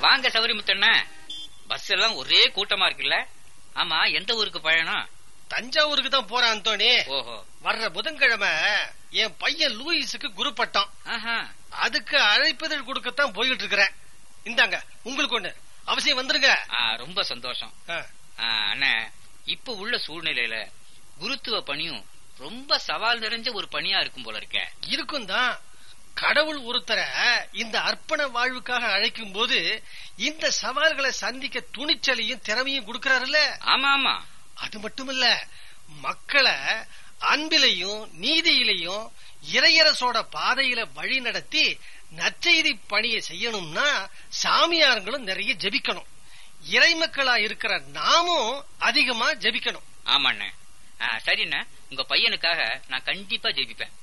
வாங்க சௌரிமுத்தண்ண பஸ் எல்லாம் ஒரே கூட்டமா இருக்குல்ல ஆமா எந்த ஊருக்கு பயணம் தஞ்சாவூருக்கு தான் போறேன் அந்தோணி ஓஹோ வர்ற புதன்கிழமை என் பையன் லூயிஸுக்கு குரு பட்டம் ஆஹா அதுக்கு அழைப்புதழ் கொடுக்கத்தான் போய்கிட்டு இருக்கிறேன் இந்தாங்க உங்களுக்கு ஒண்ணு அவசியம் வந்துருங்க ஆ, ரொம்ப சந்தோஷம் ஆ, ஆ, அண்ணே இப்ப உள்ள சூழ்நிலையில குருத்துவ பணியும் ரொம்ப சவால் நிறைஞ்ச ஒரு பணியா இருக்கும் போல இருக்க இருக்கும் தான் கடவுள் ஒருத்தரை இந்த அர்ப்பண வாழ்வுக்காக அழைக்கும் போது இந்த சவால்களை சந்திக்க துணிச்சலையும் திறமையும் கொடுக்கறாருல்ல ஆமா ஆமா அது மட்டுமில்ல மக்களை அன்பிலையும் நீதியிலையும் இறையரசோட பாதையில வழி நடத்தி நற்செய்தி பணியை செய்யணும்னா சாமியாருங்களும் நிறைய ஜெபிக்கணும் இறைமக்களா இருக்கிற நாமும் அதிகமா ஜெபிக்கணும் ஆமாண்ணே ஆ, சரிண்ணே உங்க பையனுக்காக நான் கண்டிப்பா ஜெயிப்பேன்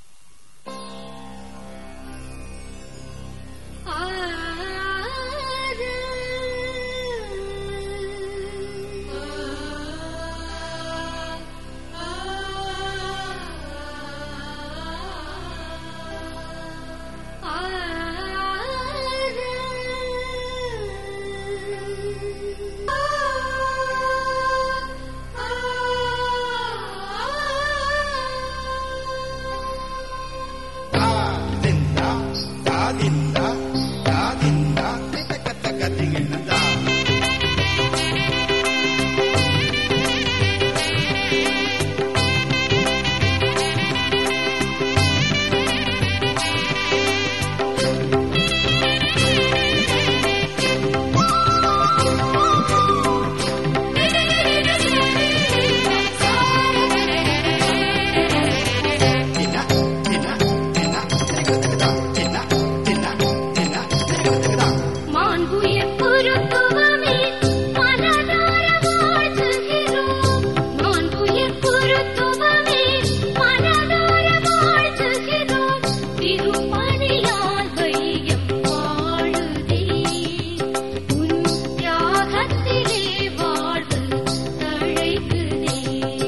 மாண்புயர் குருத்துவமே மனதார வாழ்த்துகிறோம் மாண்புயர் குருத்துவமே மனதார வாழ்த்துகிறோம் திருப்பணியால் வையம் வாழுதே உன் தியாகத்திலே வாழ்வு தழைக்குதே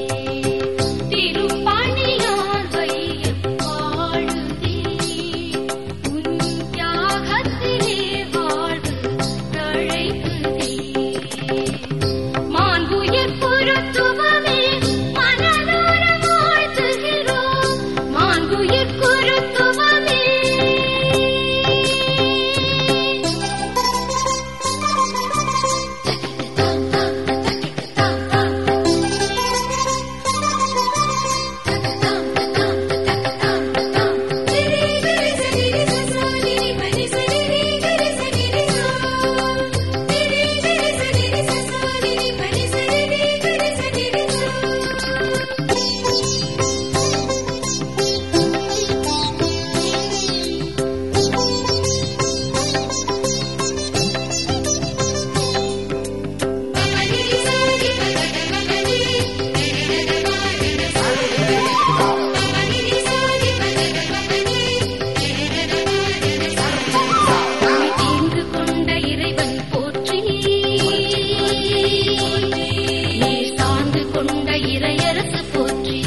திருப்பணியால் வையம் வாழுதே உன் தியாகத்திலே வாழ்வு தழைக்குதே மாண்புயர் குருத்துவமே மனதார வாழ்த்துகிறோம் மாண்புயர் குருத்துவமே தீர்ந்து கொண்ட இறைவன் போற்றி நீர் சார்ந்து கொண்ட இறையரசு போற்றி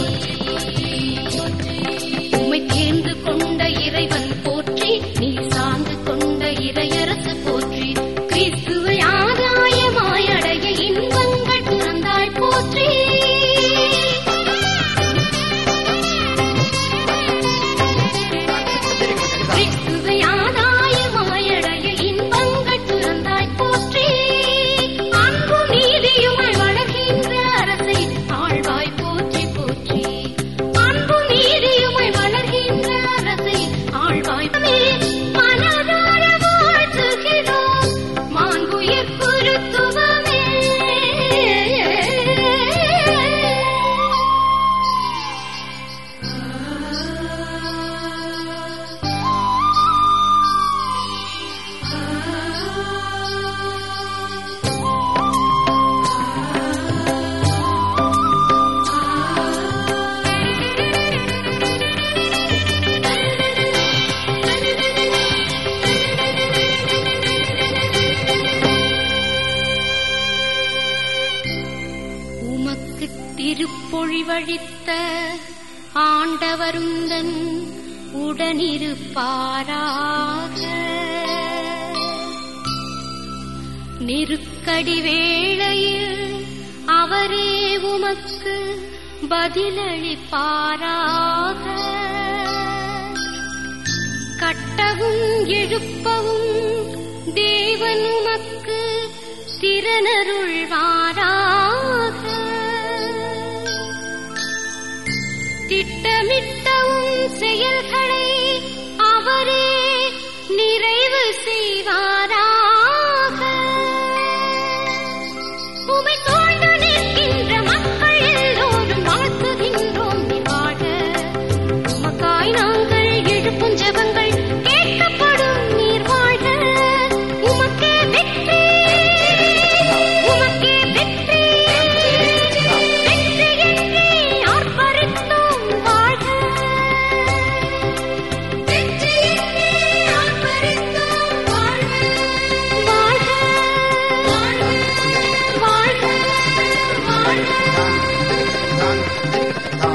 உம்மை தேர்ந்து கொண்ட இறைவன் போற்றி நீர் சார்ந்து கொண்ட இறையரசு போற்றி கிறிஸ்துவை ஆதாயமாய் அடைய இன்பங்கள் துறந்தாய் போற்றி கிறிஸ்துவை ஆதாயமாய் அடைய இன்பங்கள் துறந்தாய் போற்றி அன்பு நீதியுமாய் வளர்கின்ற அரசை ஆழ்வாய் போற்றி போற்றி அன்பு நீதியுமாய் வளர்கின்ற அரசை ஆழ்வாய் மனதார வாழ்த்துகிறோம் மாண்புயர் குருத்துவமே உமக்கு திருப்பொழிவழித்த ஆண்டவருந்தன் உடனிருப்பாராக நெருக்கடி வேளையில் அவரே உமக்கு பதிலளிப்பாராக கட்டவும் எழுப்பவும் தேவன் உமக்கு திறனருள்வாராக திட்டமிட்டவும் செயல்களை அவரே நிறைவு செய்வாராக உமை சூழ்ந்து நிற்கின்ற மக்கள் எல்லோரும் வாழ்த்துகின்றோம் நீ வாழ உமக்காய் நாங்கள் எழுப்பும் ஜெபங்கள் கேட்கப்படும் நீர் வாழ்க உமக்கே வெற்றி உமக்கே வெற்றி வெற்றி என்றே ஆர்ப்பரித்தோம் வாழ்க வெற்றி என்றே ஆர்ப்பரித்தோம் வாழ்க வாழ்க வாழ்க வாழ்க வாழ்க